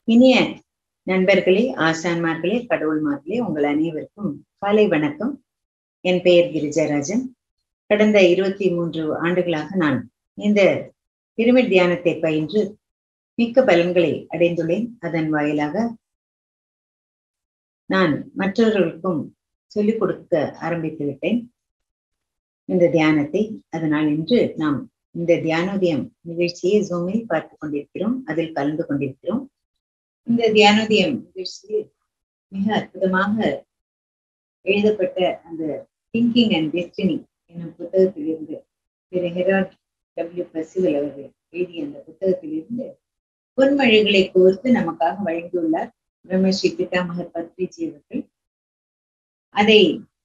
இனிய நண்பர்களே ஆசான்மார்களே கடவுள்மார்களே உங்கள் அனைவருக்கும் காலை வணக்கம் என் பெயர் கிரிஜாராஜன் கடந்த இருபத்தி மூன்று ஆண்டுகளாக நான் இந்த பிரமிட் தியானத்தை பயின்று மிக்க பலன்களை அடைந்துள்ளேன் அதன் வாயிலாக நான் மற்றவர்களுக்கும் சொல்லிக் கொடுக்க ஆரம்பித்து விட்டேன் இந்த தியானத்தை அதனால் இன்று நாம் இந்த தியானோதயம் நிகழ்ச்சியை ஜூமில் பார்த்து கொண்டிருக்கிறோம் அதில் கலந்து கொண்டிருக்கிறோம் இந்த தியானோதயம் நிகழ்ச்சியில் மிக அற்புதமாக எழுதப்பட்ட அந்த திங்கிங் அண்ட் டெஸ்டினி என்னும் புத்தகத்திலிருந்து திரு ஹெராட் டபிள்யூ பசிவல் அவர்கள் எழுதிய அந்த புத்தகத்திலிருந்து பொன்மொழிகளை கோர்த்து நமக்காக வழங்கியுள்ளார் பிரம்மஸ்ரீ பிதாமகர் பத்ரிஜி அவர்கள் அதை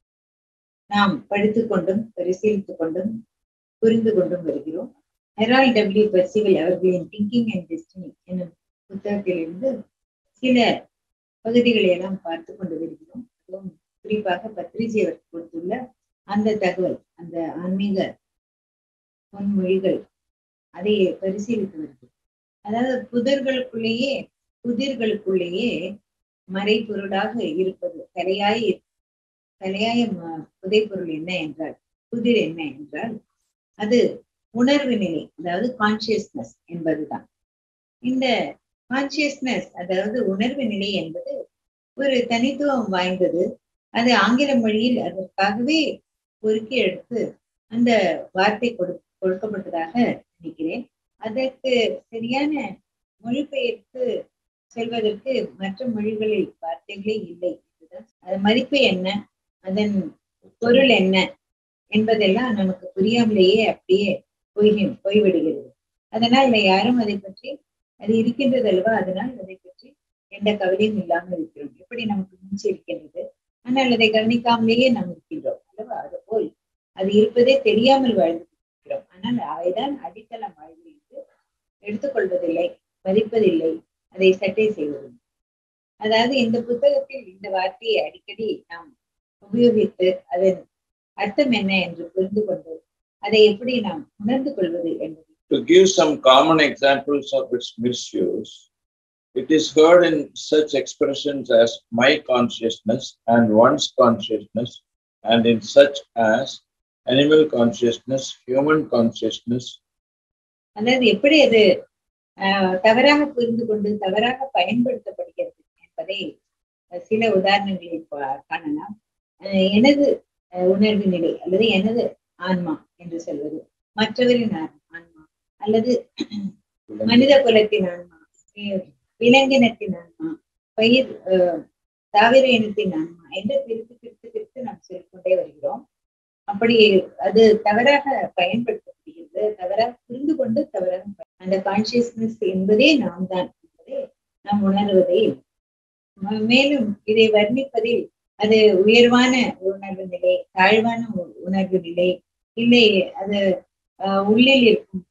நாம் படித்துக் கொண்டும் பரிசீலித்துக் கொண்டும் புரிந்து கொண்டும் வருகிறோம் ஹெரால் டபிள்யூ பர்சிவல் அவர்களின் திங்கிங் அண்ட் டெஸ்டினி என்னும் புத்தகத்திலிருந்து சில பகுதிகளை எல்லாம் பார்த்து கொண்டு வருகிறோம் அதுவும் குறிப்பாக பத்ரிஜி அவர் கொடுத்துள்ள அந்த தகவல் அந்த ஆன்மீக பொன்மொழிகள் அதை பரிசீலித்து வருகிறோம் அதாவது புதர்களுக்குள்ளேயே புதிர்களுக்குள்ளேயே மறைபொருளாக இருப்பது தலையாய் தலையாய புதைப்பொருள் என்ன என்றால் புதிர் என்ன என்றால் அது உணர்வு நிலை அதாவது கான்சியஸ்னஸ் என்பதுதான் இந்த கான்சியஸ்னஸ் அதாவது உணர்வு நிலை என்பது ஒரு தனித்துவம் வாய்ந்தது அது ஆங்கில மொழியில் அதற்காகவே பொறுக்கி எடுத்து அந்த வார்த்தை கொடு கொடுக்கப்பட்டதாக நினைக்கிறேன் அதற்கு சரியான மொழிபெயர்த்து செல்வதற்கு மற்ற மொழிகளில் வார்த்தைகளே இல்லை அது மதிப்பு என்ன அதன் பொருள் என்ன என்பதெல்லாம் நமக்கு புரியாமலேயே அப்படியே போய் போய்விடுகிறது அதனால் யாரும் அதை பற்றி அது இருக்கின்றது அல்லவா அதனால் அதை பற்றி எந்த கவலையும் இல்லாமல் இருக்கிறோம் எப்படி நமக்கு மூச்சு இருக்கின்றது ஆனால் அதை கவனிக்காமலேயே நாம் இருக்கின்றோம் அல்லவா அது போல் அது இருப்பதே தெரியாமல் வாழ்ந்து இருக்கிறோம் ஆனால் அவைதான் அடித்தளம் வாழ்வு என்று எடுத்துக்கொள்வதில்லை மதிப்பதில்லை அதை சட்டை செய்வதில்லை அதாவது இந்த புத்தகத்தில் இந்த வார்த்தையை அடிக்கடி நாம் உபயோகித்து அதன் அர்த்தம் என்ன என்று புரிந்து கொண்டு அதை எப்படி நாம் உணர்ந்து கொள்வது என்பது To give some common examples of its misuse, it is heard in such expressions as my consciousness and one's consciousness, and in such as animal consciousness, human consciousness. அதாவது எப்படி அது தவறாக புரிந்து கொண்டு தவறாக பயன்படுத்தப்படுகிறது என்பதை சில உதாரணங்களை காணலாம் எனது உணர்வு நிலை அல்லது எனது ஆன்மா என்று சொல்வது மற்றவரின் ஆன்மா அல்லது மனித குலத்தின் ஆன்மா விலங்கினத்தின் ஆன்மா பயிர் தாவிர இனத்தின் ஆன்மா என்று பிரித்து பிரித்து பிரித்து நாம் சொல்லிக்கொண்டே வருகிறோம் அப்படி அது தவறாக பயன்படுத்தப்படுகிறது தவறாக புரிந்து கொண்டு தவறாக அந்த கான்சியஸ்னஸ் என்பதே நாம் தான் என்பதை நாம் உணர்வதே மேலும் இதை வர்ணிப்பதில் அது உயர்வான உணர்வு நிலை தாழ்வான உணர்வு நிலை இல்லை அது உள்ளில் இருக்கும்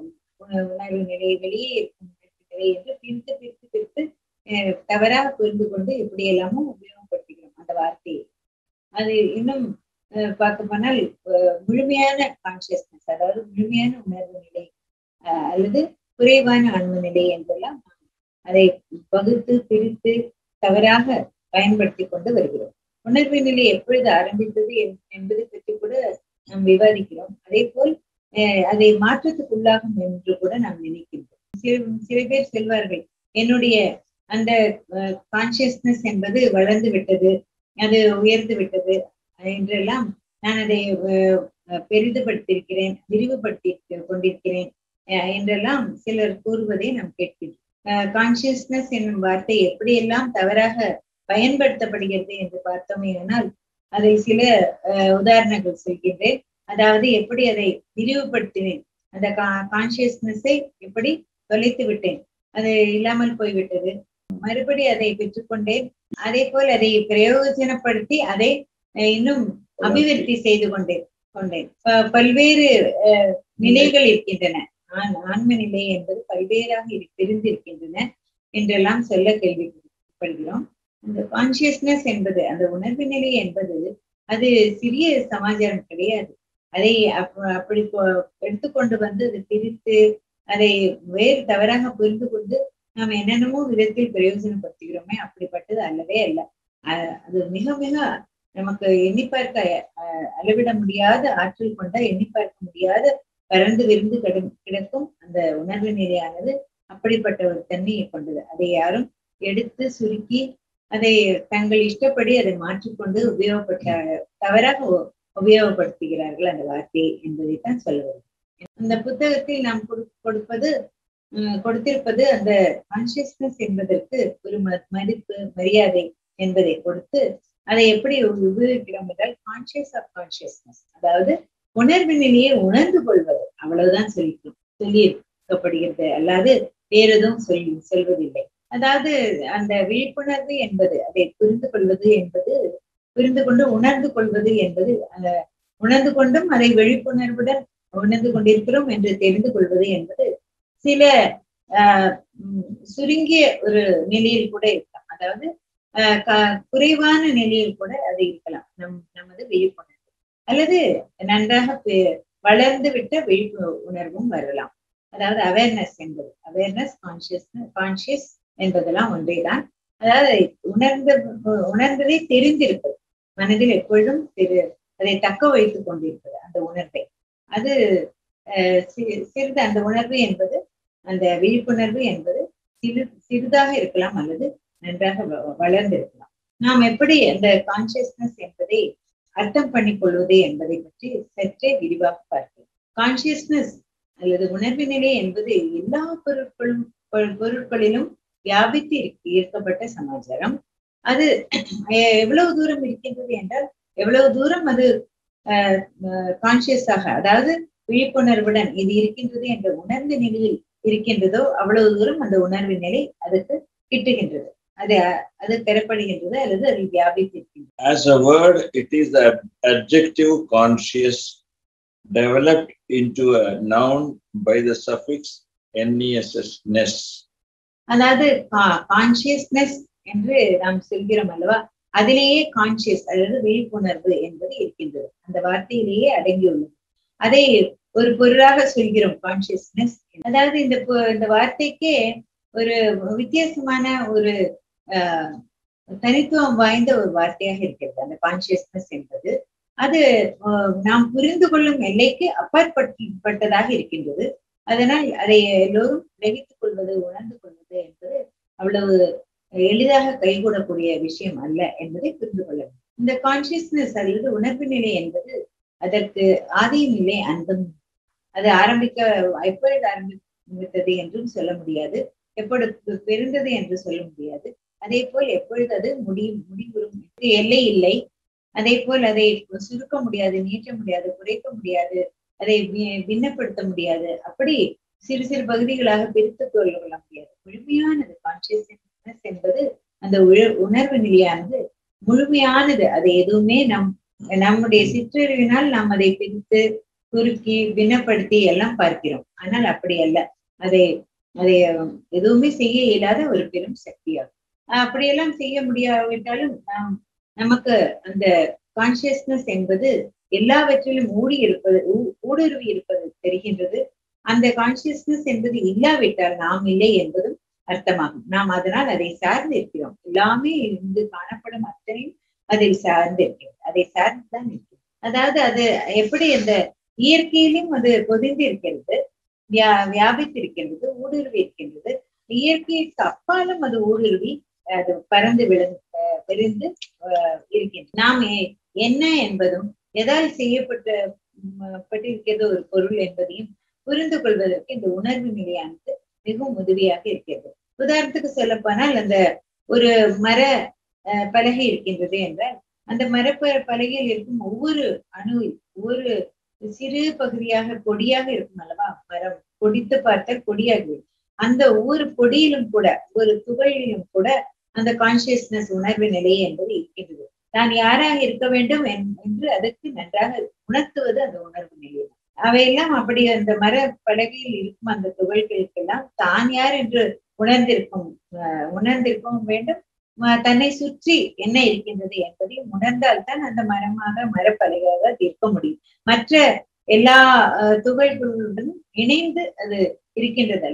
உணர்வு நிலை வெளியே இருக்கும் நிலை என்று பிரித்து பிரித்து பிரித்து தவறாக புரிந்து கொண்டு இப்படி எல்லாமும் உபயோகப்படுத்துகிறோம் அந்த வார்த்தையை அது இன்னும் பார்க்க போனால் முழுமையான கான்சியஸ்னஸ் அதாவது முழுமையான உணர்வு நிலை அல்லது குறைவான அன்பு நிலை என்றெல்லாம் அதை பகுத்து பிரித்து தவறாக பயன்படுத்தி கொண்டு வருகிறோம் உணர்வு நிலை எப்பொழுது ஆரம்பித்தது என்பது பற்றி கூட நாம் விவாதிக்கிறோம் அதே போல் அதை மாற்றத்துக்குள்ளாகும் என்று கூட நாம் நினைக்கின்றோம் சில சில பேர் செல்வார்கள் என்னுடைய அந்த கான்சியஸ்னஸ் என்பது வளர்ந்து விட்டது அது உயர்ந்து விட்டது என்றெல்லாம் நான் அதை பெரிதுபடுத்தியிருக்கிறேன் விரிவுபடுத்தி கொண்டிருக்கிறேன் என்றெல்லாம் சிலர் கூறுவதை நாம் கேட்கின்றோம் கான்சியஸ்னஸ் என்னும் வார்த்தை எப்படியெல்லாம் தவறாக பயன்படுத்தப்படுகிறது என்று பார்த்தோமே ஆனால் அதை சில உதாரணங்கள் சொல்கின்றேன் அதாவது எப்படி அதை விரிவுபடுத்தினேன் அந்த கான்சியஸ்னஸை எப்படி தொலைத்து விட்டேன் அது இல்லாமல் போய்விட்டது மறுபடி அதை பெற்றுக்கொண்டேன் அதே போல் அதை பிரயோஜனப்படுத்தி அதை இன்னும் அபிவிருத்தி செய்து கொண்டேன் கொண்டேன் பல்வேறு நிலைகள் இருக்கின்றன ஆன்ம நிலை என்பது பல்வேறாக பிரிந்திருக்கின்றன என்றெல்லாம் சொல்ல கேள்விப்படுகிறோம் அந்த கான்சியஸ்னஸ் என்பது அந்த உணர்வு நிலை என்பது அது சிறிய சமாச்சாரம் கிடையாது அதை அப்படி எடுத்துக்கொண்டு வந்து அதை பிரித்து அதை வேறு தவறாக புரிந்து கொண்டு நாம் என்னென்னமோ விதத்தில் பிரயோஜனப்படுத்துகிறோமே அப்படிப்பட்டது அல்லவே அல்ல அஹ் அது மிக மிக நமக்கு எண்ணி பார்க்க அஹ், அளவிட முடியாத ஆற்றல் கொண்ட எண்ணி பார்க்க முடியாத பறந்து விருந்து கிட கிடக்கும் அந்த உணர்வு நிலையானது அப்படிப்பட்ட ஒரு தன்மையை கொண்டது அதை யாரும் எடுத்து சுருக்கி அதை தங்கள் இஷ்டப்படி அதை மாற்றிக்கொண்டு உபயோகப்பட்ட தவறாக உ- உபயோகப்படுத்துகிறார்கள் அந்த வார்த்தையை என்பதைத்தான் சொல்ல வருகிறேன் அந்த புத்தகத்தில் நாம் கொடு- கொடுப்பது உம், கொடுத்திருப்பது அந்த கான்சியஸ்னஸ் என்பதற்கு ஒரு ம- மதிப்பு மரியாதை என்பதை கொடுத்து அதை எப்படி உபயோகிக்கிறோம் என்றால் கான்சியஸ் ஆஃப் கான்சியஸ்னஸ் அதாவது உணர்வு நிலையை உணர்ந்து கொள்வது அவ்வளவுதான் சொல்லி சொல்லி இருக்கப்படுகிறது அல்லாது வேற எதுவும் சொல்லி சொல்வதில்லை அதாவது அந்த விழிப்புணர்வு என்பது அதை புரிந்து கொள்வது என்பது புரிந்து கொண்டு உணர்ந்து கொள்வது என்பது அந்த உணர்ந்து கொண்டும் அதை விழிப்புணர்வுடன் உணர்ந்து கொண்டிருக்கிறோம் என்று தெரிந்து கொள்வது என்பது சில ஆஹ் உம் சுருங்கிய ஒரு நிலையில் கூட இருக்கலாம் அதாவது ஆஹ் க- குறைவான நிலையில் கூட அது இருக்கலாம் நம் நமது விழிப்புணர்வு அல்லது நன்றாக பெ- வளர்ந்து விட்ட விழிப்பு உணர்வும் வரலாம் அதாவது அவேர்னஸ் என்பது அவேர்னஸ் கான்சியஸ் கான்சியஸ் என்பதெல்லாம் ஒன்றேதான் அதாவது அதை உணர்ந்த உணர்ந்ததை தெரிந்திருப்பது மனதில் எப்பொழுதும் திரு அதை தக்க வைத்துக் கொண்டிருப்பது அந்த உணர்வை அது அஹ், சி- சிறிது அந்த உணர்வு என்பது அந்த விழிப்புணர்வு என்பது சிறு சிறிதாக இருக்கலாம் அல்லது நன்றாக வ- வளர்ந்து இருக்கலாம் நாம் எப்படி அந்த கான்சியஸ்னஸ் என்பதை அர்த்தம் பண்ணிக் கொள்வது என்பதை பற்றி சற்றே விரிவாக பார்ப்போம் கான்சியஸ்னஸ் அல்லது உணர்வு நிலை என்பது எல்லா பொருட்களும் பொ- பொருட்களிலும் வியாபித்து இருக்கு- ஈர்க்கப்பட்ட சமாச்சாரம் அது எ- எவ்வளவு தூரம் இருக்கின்றது என்றால் எவ்வளவு தூரம் அது கான்சியஸாக அதாவது விழிப்புணர்வுடன் இது இருக்கின்றது என்ற உணர்ந்த நிலையில் இருக்கின்றதோ அவ்வளவு தூரம் அந்த உணர்வு நிலை அதுக்கு கிட்டுகின்றது அது அது பெறப்படுகின்றது அல்லது அதில் வியாபித்திருக்கின்றது As a word, it is the adjective conscious developed into a noun by the suffix ness. அதாவது கான்சியஸ்னஸ் என்று நாம் சொல்கிறோம் அல்லவா அதிலேயே கான்சியஸ் அதாவது விழிப்புணர்வு என்பது இருக்கின்றது அந்த வார்த்தையிலேயே அடங்கியுள்ளது அதை ஒரு பொருளாக சொல்கிறோம் கான்சியஸ்னஸ் அதாவது இந்த பொ- இந்த வார்த்தைக்கே ஒரு வித்தியாசமான ஒரு ஆஹ், தனித்துவம் வாய்ந்த ஒரு வார்த்தையாக இருக்கிறது அந்த கான்சியஸ்னஸ் என்பது அது ஆஹ், நாம் புரிந்து கொள்ளும் எல்லைக்கு அப்பாற்பட்டதாக இருக்கின்றது அதனால் அதை எல்லோரும் கிரகித்துக் கொள்வது உணர்ந்து கொள்வது என்பது அவ்வளவு எளிதாக கைகூடக்கூடிய விஷயம் அல்ல என்பதை புரிந்து கொள்ள வேண்டும் இந்த கான்சியஸ்னஸ் அல்லது உணர்வு நிலை என்பது அதற்கு ஆதி நிலை அந்தம் அது ஆரம்பிக்க எப்பொழுது ஆரம்பித்தது என்றும் சொல்ல முடியாது எப்பொழுது பிறந்தது என்று சொல்ல முடியாது அதே போல் எப்பொழுது அது முடி முடிவுறும் என்று எல்லை இல்லை அதே போல் அதை சுருக்க முடியாது நீட்ட முடியாது குறைக்க முடியாது அதை வி- பின்னப்படுத்த முடியாது அப்படி சிறு சிறு பகுதிகளாக பிரித்து கொள்ள முடியாது முழுமையானது கான்சியஸ்னஸ் என்பது அந்த உழ- உணர்வு நிலையானது முழுமையானது அது எதுவுமே நம் நம்முடைய சிற்றறிவினால் நாம் அதை பிரித்து குறுக்கி பின்னப்படுத்தி எல்லாம் பார்க்கிறோம் ஆனால் அப்படி அல்ல அதை அதை எதுவுமே செய்ய இயலாத ஒரு பெரும் சக்தியாகும் அஹ் அப்படியெல்லாம் செய்ய முடியாவிட்டாலும் நாம் நமக்கு அந்த கான்சியஸ்னஸ் என்பது எல்லாவற்றிலும் ஊடி இருப்பது ஊ- ஊடுருவி இருப்பது தெரிகின்றது அந்த கான்சியஸ்னஸ் என்பது இல்லாவிட்டால் நாம் இல்லை என்பதும் அர்த்தமாகும் நாம் அதனால் அதை சார்ந்து இருக்கிறோம் எல்லாமே இங்கு காணப்படும் அத்தனையும் அதில் சார்ந்து இருக்கிறது அதை சார்ந்துதான் இருக்கிறது அதாவது அது எப்படி அந்த இயற்கையிலும் அது பொதிந்து இருக்கிறது வியா வியாபித்திருக்கின்றது ஊடுருவி இருக்கின்றது இயற்கைக்கு அப்பாலும் அது ஊடுருவி அது பறந்து விழுந்து அஹ் விரிந்து அஹ் இருக்கின்றது நாம் எ- என்ன என்பதும் எதால் செய்யப்பட்ட ம், பட்டிருக்கிறது ஒரு பொருள் என்பதையும் புரிந்து கொள்வதற்கு இந்த உணர்வு நிலையானது மிகவும் உதவியாக இருக்கிறது உதாரணத்துக்கு சொல்ல போனால் அந்த ஒரு மர அஹ், பலகை இருக்கின்றது என்றால் அந்த மரப்ப பலகையில் இருக்கும் ஒவ்வொரு அணு ஒவ்வொரு சிறு பகுதியாக கொடியாக இருக்கும் அல்லவா மரம் கொடித்து பார்த்தால் கொடியாகிவிடும் அந்த ஒவ்வொரு பொடியிலும் கூட ஒரு துகளிலும் கூட அந்த கான்சியஸ்னஸ் உணர்வு நிலை என்பது இருக்கின்றது தான் யாராக இருக்க வேண்டும் என்- என்று அதற்கு நன்றாக உணர்த்துவது அந்த உணர்வு நிலை அவையெல்லாம் அப்படி அந்த மர பலகையில் இருக்கும் அந்த துகள்களுக்கெல்லாம் தான் யார் என்று உணர்ந்திருக்கும் அஹ் உணர்ந்திருக்கவும் வேண்டும் ம- தன்னை சுற்றி என்ன இருக்கின்றது என்பதையும் உணர்ந்தால்தான் அந்த மரமாக மரப்பலகையாக அது இருக்க முடியும் மற்ற எல்லா அஹ், துகள்களுடன் இணைந்து அது இருக்கின்றது அல்லவா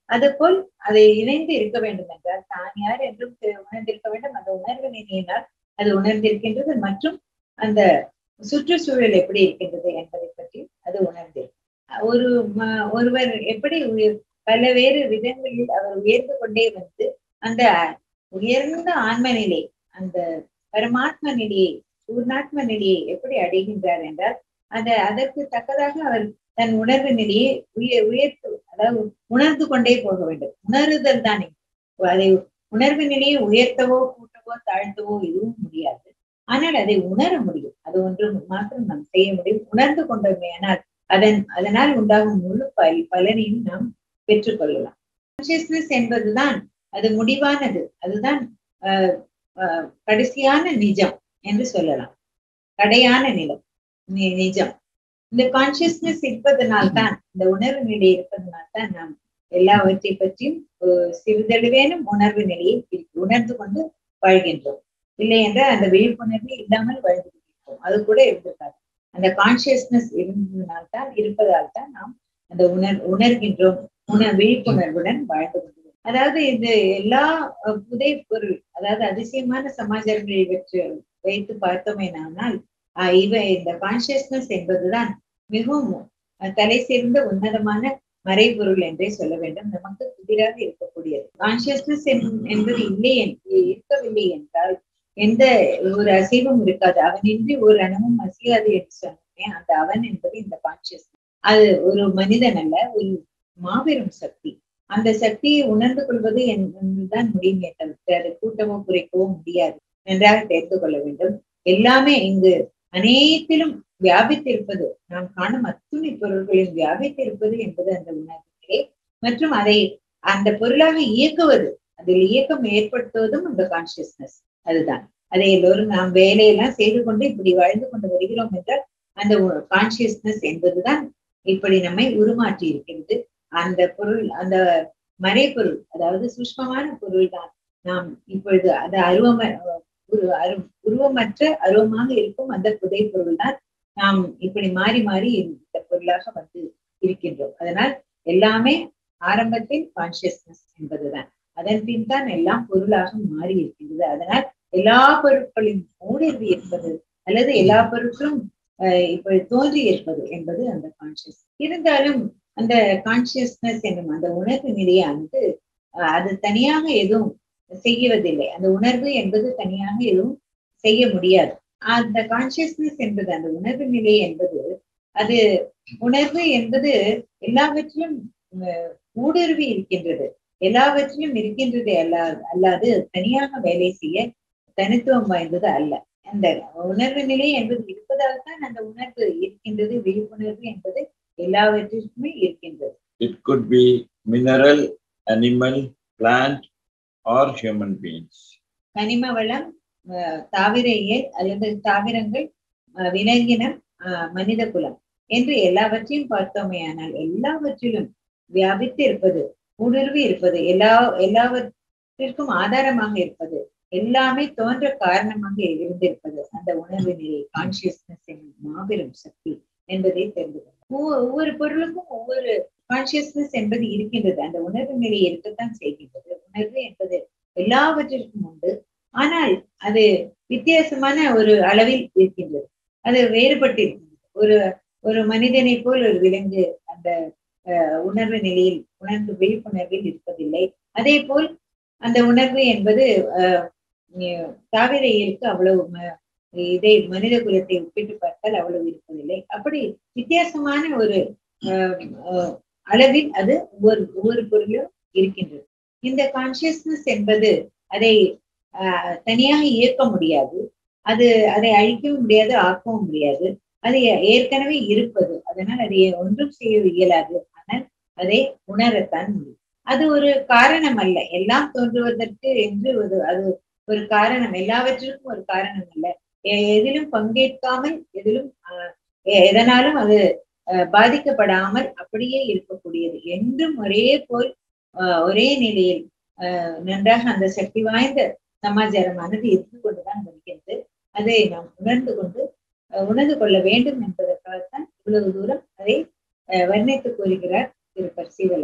அதுபோல் அதை இணைந்து இருக்க வேண்டும் என்றால் தான் யார் என்றும் தெ- உணர்ந்திருக்க வேண்டும் அந்த உணர்வு நினையினால் அது உணர்ந்திருக்கின்றது மற்றும் அந்த சுற்றுச்சூழல் எப்படி இருக்கின்றது என்பதை பற்றி அது உணர்ந்திருக்கும் ஒரு ம- ஒருவர் எப்படி உயர் பல வேறு விதங்களில் அவர் உயர்ந்து கொண்டே வந்து அந்த உயர்ந்த ஆன்ம நிலை அந்த பரமாத்ம நிலையை பூர்ணாத்ம நிலையை எப்படி அடைகின்றார் என்றால் அந்த அதற்கு தக்கதாக அவர் தன் உணர்வு நிலையை உயர் உயர்த்து அதாவது உணர்ந்து கொண்டே போக வேண்டும் உணருதல் தானே அதை உணர்வு நிலையை உயர்த்தவோ கூட்டவோ தாழ்த்தவோ எதுவும் முடியாது ஆனால் அதை உணர முடியும் அது ஒன்று மாத்திரம் நாம் செய்ய முடியும் உணர்ந்து கொண்டோமேயானால் அதன் அதனால் உண்டாகும் முழு பல் பலனையும் நாம் பெற்றுக்கொள்ளலாம் கான்சியஸ்னஸ் என்பதுதான் அது முடிவானது அதுதான் ஆஹ் ஆஹ் கடைசியான நிஜம் என்று சொல்லலாம் கடையான நிலம் நி- நிஜம் இந்த கான்சியஸ்னஸ் இருப்பதனால்தான் இந்த உணர்வு நிலை இருப்பதனால்தான் நாம் எல்லாவற்றை பற்றியும் ஒரு சிறிதளவேனும் உணர்வு நிலையை இரு- உணர்ந்து கொண்டு வாழ்கின்றோம் இல்லை என்றால் அந்த விழிப்புணர்வு இல்லாமல் வாழ்ந்து கொண்டிருப்போம் அது கூட இருந்திருக்காது அந்த கான்சியஸ்னஸ் இருந்ததனால்தான் இருப்பதால் தான் நாம் அந்த உணர் உணர்கின்றோம் உண விழிப்புணர்வுடன் வாழ்ந்து கொண்டிருக்கிறோம் அதாவது இது எல்லா அஹ், புதை பொருள் அதாவது அதிசயமான சமாச்சாரங்களை இவற்றை வைத்து பார்த்தோமேனால் ஆஹ் இவ இந்த கான்சியஸ்னஸ் என்பதுதான் மிகவும் அஹ், தலை சிறந்த உன்னதமான மறைபொருள் என்றே சொல்ல வேண்டும் நமக்கு புதிராக இருக்கக்கூடியது கான்சியஸ்னஸ் என்பது இல்லை என்- இருக்கவில்லை என்றால் எந்த ஒரு அசைவும் இருக்காது அவனின்றி ஒரு அணமும் அசையாது என்று சொன்னேன் அந்த அவன் என்பது இந்த கான்சியஸ் அது ஒரு மனிதன் அல்ல ஒரு மாபெரும் சக்தி அந்த சக்தியை உணர்ந்து கொள்வது என்பதுதான் முடியுமே தவிர்த்து அதை கூட்டவோ குறைக்கவோ முடியாது நன்றாக தெரிந்து கொள்ள வேண்டும் எல்லாமே இங்கு அனைத்திலும் வியாபித்திருப்பது நாம் காணும் அத்துணை பொருள்களில் வியாபித்திருப்பது என்பது அந்த உணர்வுகளே மற்றும் அதை அந்த பொருளாக இயக்குவது அதில் இயக்கம் ஏற்படுத்துவதும் அந்த கான்சியஸ்னஸ் அதுதான் அதை எல்லோரும் நாம் வேலையெல்லாம் செய்து கொண்டு இப்படி வாழ்ந்து கொண்டு வருகிறோம் என்றால் அந்த கான்சியஸ்னஸ் என்பதுதான் இப்படி நம்மை உருமாற்றி இருக்கிறது அந்த பொருள் அந்த மறைப்பொருள் அதாவது சூஷ்மமான பொருள் தான் நாம் இப்பொழுது அது அருவம ஒரு அரு உருவமற்ற அருவமாக இருக்கும் அந்த புதை பொருள் தான் நாம் இப்படி மாறி மாறி இந்த பொருளாக வந்து இருக்கின்றோம் அதனால் எல்லாமே ஆரம்பத்தில் கான்சியஸ்னஸ் என்பதுதான் அதன் பின் தான் எல்லாம் பொருளாக மாறி இருக்கின்றது அதனால் எல்லா பொருட்களின் ஊடுருவி இருப்பது அல்லது எல்லா பொருட்களும் அஹ் இப்படி தோன்றி இருப்பது என்பது அந்த கான்சியஸ் இருந்தாலும் அந்த கான்சியஸ்னஸ் என்னும் அந்த உணர்வு நிலையானது அஹ் அது தனியாக எதுவும் செய்வதில்லை அந்த உணர்வு என்பது தனியாக எதுவும் செய்ய முடியாது அந்த கான்சியஸ்னஸ் என்பது அந்த உணர்வு நிலை என்பது அது உணர்வு என்பது எல்லாவற்றிலும் அஹ், ஊடுருவி இருக்கின்றது எல்லாவற்றிலும் இருக்கின்றது அல்லா அல்லாது தனியாக வேலை செய்ய தனித்துவம் வாய்ந்தது அல்ல அந்த உணர்வு நிலை என்பது இருப்பதால் தான் அந்த உணர்வு இருக்கின்றது விழிப்புணர்வு என்பது எல்லாவற்றிற்குமே இருக்கின்றது It could be mineral, animal, plant, or human beings. கனிம வளம் அஹ், தாவர இயல் அல்லது தாவரங்கள் அஹ், விலங்கினம் அஹ், மனித குலம் என்று எல்லாவற்றையும் பார்த்தோமேயானால் எல்லாவற்றிலும் வியாபித்து இருப்பது ஊடுருவி இருப்பது எல்லா எல்லாவற்றிற்கும் ஆதாரமாக இருப்பது எல்லாமே தோன்ற காரணமாக இருந்திருப்பது அந்த உணர்வு நிலை கான்சியஸ்னஸ் என்னும் மாபெரும் சக்தி என்பதை தெரிந்து கொள்ளும். ஒவ்வொரு ஒவ்வொரு பொருளுக்கும் ஒவ்வொரு கான்சியஸ்னஸ் என்பது இருக்கின்றது அந்த உணர்வு நிலை இருக்கத்தான் செய்கின்றது உணர்வு என்பது எல்லாவற்றிற்கும் உண்டு ஆனால் அது வித்தியாசமான ஒரு அளவில் இருக்கின்றது அது வேறுபட்டு இருக்கின்றது ஒரு ஒரு மனிதனை போல் ஒரு விலங்கு அந்த அஹ், உணர்வு நிலையில் உணர்ந்து விழிப்புணர்வில் இருப்பதில்லை அதே போல் அந்த உணர்வு என்பது அஹ், உம், தாவர இயலுக்கு அவ்வளவு ம- இதை மனித குலத்தை ஒப்பிட்டு பார்த்தால் அவ்வளவு இருப்பதில்லை அப்படி வித்தியாசமான ஒரு அஹ், அஹ், அளவில் அது ஒவ்வொரு ஒவ்வொரு பொருளும் இருக்கின்றது இந்த கான்சியஸ்னஸ் என்பது அதை ஆஹ், தனியாக இயக்க முடியாது அது அதை அழிக்கவும் முடியாது ஆக்கவும் முடியாது அது ஏற்கனவே இருப்பது அதனால் அதை ஒன்றும் செய்ய இயலாது ஆனால் அதை உணரத்தான் முடியும் அது ஒரு காரணம் அல்ல எல்லாம் தோன்றுவதற்கு என்று ஒரு அது ஒரு காரணம் எல்லாவற்றிற்கும் ஒரு காரணம் அல்ல எ- எதிலும் பங்கேற்காமல் எதிலும் ஆஹ், எ- எதனாலும் அது ஆஹ், பாதிக்கப்படாமல் அப்படியே இருக்கக்கூடியது என்றும் ஒரே போல் ஆஹ், ஒரே நிலையில் ஆஹ், நன்றாக அந்த சக்தி வாய்ந்த சமாச்சாரமானது இருந்து கொண்டுதான் வருகிறது அதை நாம் உணர்ந்து கொண்டு அஹ், உணர்ந்து கொள்ள வேண்டும் என்பதற்காகத்தான் இவ்வளவு தூரம் அதை அஹ், வர்ணித்து கூறுகிறார் திரு பர்சிவல் அவர் இந்த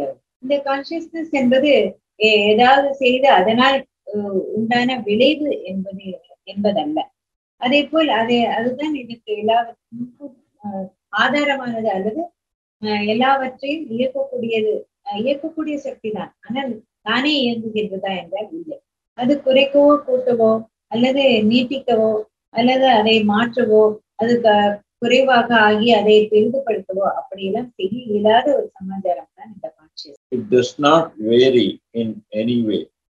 இந்த கான்சியஸ்னஸ் என்பது எ- ஏதாவது செய்து அதனால் அஹ், உண்டான விளைவு என்பது என்பதல்ல அதே போல் அது அதுதான் இதுக்கு எல்லாவற்றுக்கும் அஹ், ஆதாரமானது அல்லது அஹ், எல்லாவற்றையும் இயக்கக்கூடியது அஹ், இயக்கக்கூடிய சக்தி தான் ஆனால் தானே இயங்குகின்றதா என்றால் இல்லை அது குறைக்கவோ கூட்டவோ அல்லது நீட்டிக்கவோ அல்லது அதை மாற்றவோ அது க- குறைவாக ஆகி அதை பெரிதுபடுத்தவோ அப்படியெல்லாம் செய்ய இயலாத ஒரு சமாச்சாரம் தான் இந்த conscious It does not vary in any way.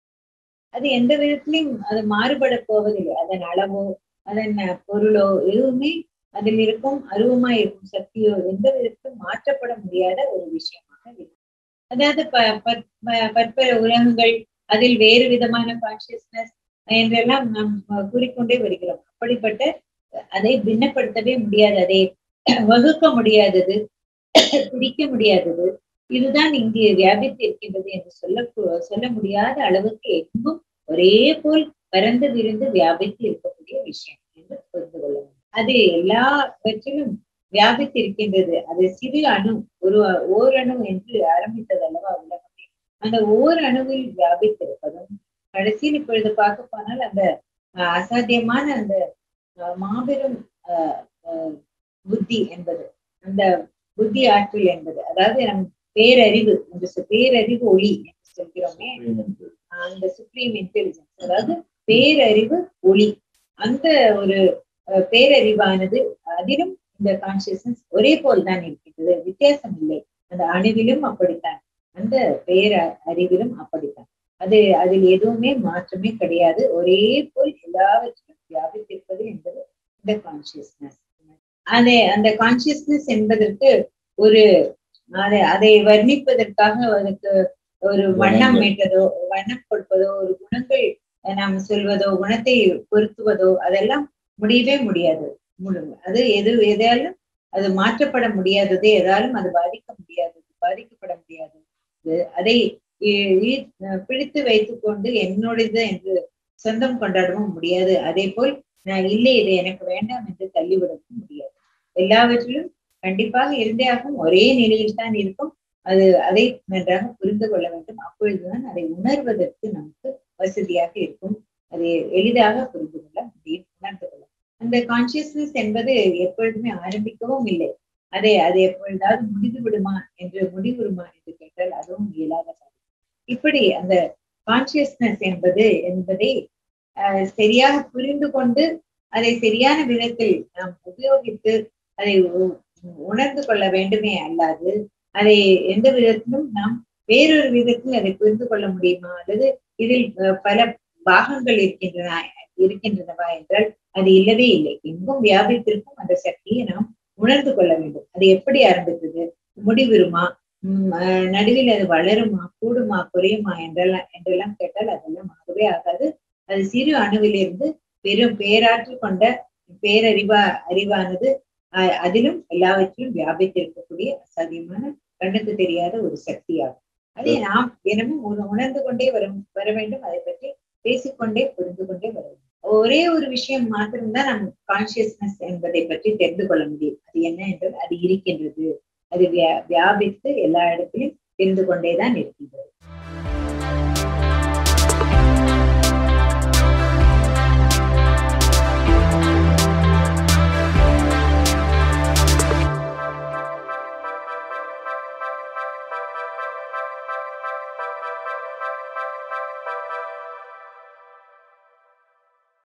அது எந்த விதத்திலையும் அது மாறுபட போவதில்லை அதன் அளவோ அதன் அஹ், பொருளோ எதுவுமே அதில் இருக்கும் அருவமாய் இருக்கும் சக்தியோ எந்த விதத்திலும் மாற்றப்பட முடியாத ஒரு விஷயமாக இருக்கு அதாவது ப- பற்- ப- பற்பல உலகங்கள் அதில் வேறு விதமான கான்சியஸ்னஸ் என்றெல்லாம் நாம் அஹ், கூறிக்கொண்டே வருகிறோம் அப்படிப்பட்ட அதை பின்னப்படுத்தவே முடியாது அதை வகுக்க முடியாதது பிடிக்க முடியாதது இதுதான் இங்கு வியாபித்து இருக்கின்றது என்று சொல்ல சொல்ல முடியாத அளவுக்கு எங்கும் ஒரே போல் பறந்து விரிந்து வியாபித்து இருக்கக்கூடிய விஷயம் என்று புரிந்து கொள்ள வேண்டும் அது எல்லாவற்றிலும் வியாபித்து இருக்கின்றது அது சிறு அணு ஒரு ஓரணு என்று ஆரம்பித்தது அல்லவா உலகமே அந்த ஓர் அணுவில் வியாபித்திருப்பதும் கடைசியில் இப்பொழுது பார்க்க போனால் அந்த அஹ், அசாத்தியமான அந்த அஹ், மாபெரும் அஹ், அஹ், புத்தி என்பது அந்த புத்தி ஆற்றல் என்பது அதாவது நம் பேரறிவு என்று சொல் பேரறிவு ஒளி என்று சொல்கிறோமே Supreme intelligence. அந்த சுப்ரீம் இன்டெலிஜென்ஸ் அதாவது பேரறிவு ஒளி அந்த ஒரு அஹ், பேரறிவானது அதிலும் இந்த கான்சியஸ்னஸ் ஒரே போல் தான் இருக்கின்றது வித்தியாசம் இல்லை அந்த அணுவிலும் அப்படித்தான் அந்த பேர அறிவிலும் அப்படித்தான் அது அதில் எதுவுமே மாற்றமே கிடையாது ஒரே போல் எல்லாவற்றிலும் வியாபித்திருப்பது என்பது இந்த கான்சியஸ்னஸ் அதை அந்த கான்சியஸ்னஸ் என்பதற்கு ஒரு அதை அதை வர்ணிப்பதற்காக அதுக்கு ஒரு வண்ணம் குணங்கள். மீட்டதோ வண்ணம் கொடுப்பதோ ஒரு குணங்கள் நாம் சொல்வதோ குணத்தை பொருத்துவதோ அதெல்லாம் முடியவே முடியாது முழு- அது எது எதாலும் அது மாற்றப்பட முடியாதது எதாலும் அது பாதிக்க முடியாதது பாதிக்கப்பட முடியாது இது- அதை இ- இ- பிடித்து வைத்துக்கொண்டு என்னுடையது என்று சொந்தம் கொண்டாடவும் முடியாது அதே போல் நான் இல்லை இது எனக்கு வேண்டாம் என்று தள்ளிவிடவும் முடியாது எல்லாவற்றிலும் கண்டிப்பாக இருந்தே ஆகும் ஒரே நிலையில் தான் இருக்கும் அது அதை நன்றாக புரிந்து கொள்ள வேண்டும் அப்பொழுதுதான் அதை உணர்வதற்கு நமக்கு வசதியாக இருக்கும் அதை எளிதாக புரிந்து கொள்ள முடியும் உணர்ந்து கொள்ள அந்த கான்சியஸ்னஸ் என்பது எப்பொழுதுமே ஆரம்பிக்கவும் இல்லை அதை அது எப்பொழுதாவது முடிந்து விடுமா என்று முடிவுறுமா என்று கேட்டால் அதுவும் இயலாத காரியம் இப்படி அந்த கான்சியஸ்னஸ் என்பது என்பதை அஹ், சரியாக புரிந்து கொண்டு அதை சரியான விதத்தில் நாம் உபயோகித்து அதை உ- உணர்ந்து கொள்ள வேண்டுமே அல்லாது அதை எந்த விதத்திலும் நாம் வேறொரு விதத்தில் அதை புரிந்து கொள்ள முடியுமா அல்லது இதில் அஹ், பல பாகங்கள் இருக்கின்றன இருக்கின்றனவா என்றால் அது இல்லவே இல்லை எங்கும் வியாபித்திருக்கும் அந்த சக்தியை நாம் உணர்ந்து கொள்ள வேண்டும் அது எப்படி ஆரம்பித்தது முடிவுறுமா உம் அஹ் நடுவில் அது வளருமா கூடுமா குறையுமா என்றெல்லாம் என்றெல்லாம் கேட்டால் அதெல்லாம் ஆகவே ஆகாது அது சிறு அணுவிலிருந்து பெரும் பேராற்றல் கொண்ட பேரறிவா அறிவானது அஹ் அதிலும் எல்லாவற்றிலும் வியாபித்திருக்கக்கூடிய அசாத்தியமான கண்ணுக்கு தெரியாத ஒரு சக்தியாகும் அதை நாம் தினமும் உண- உணர்ந்து கொண்டே வர வர வேண்டும் அதை பற்றி பேசிக்கொண்டே புரிந்து கொண்டே வர வேண்டும் ஒரே ஒரு விஷயம் மாத்திரம்தான் நம் கான்சியஸ்னஸ் என்பதை பற்றி தெரிந்து கொள்ள முடியும் அது என்ன என்றால் அது இருக்கின்றது அது வியா- வியாபித்து எல்லா இடத்திலும் தெரிந்து கொண்டேதான் இருக்கின்றது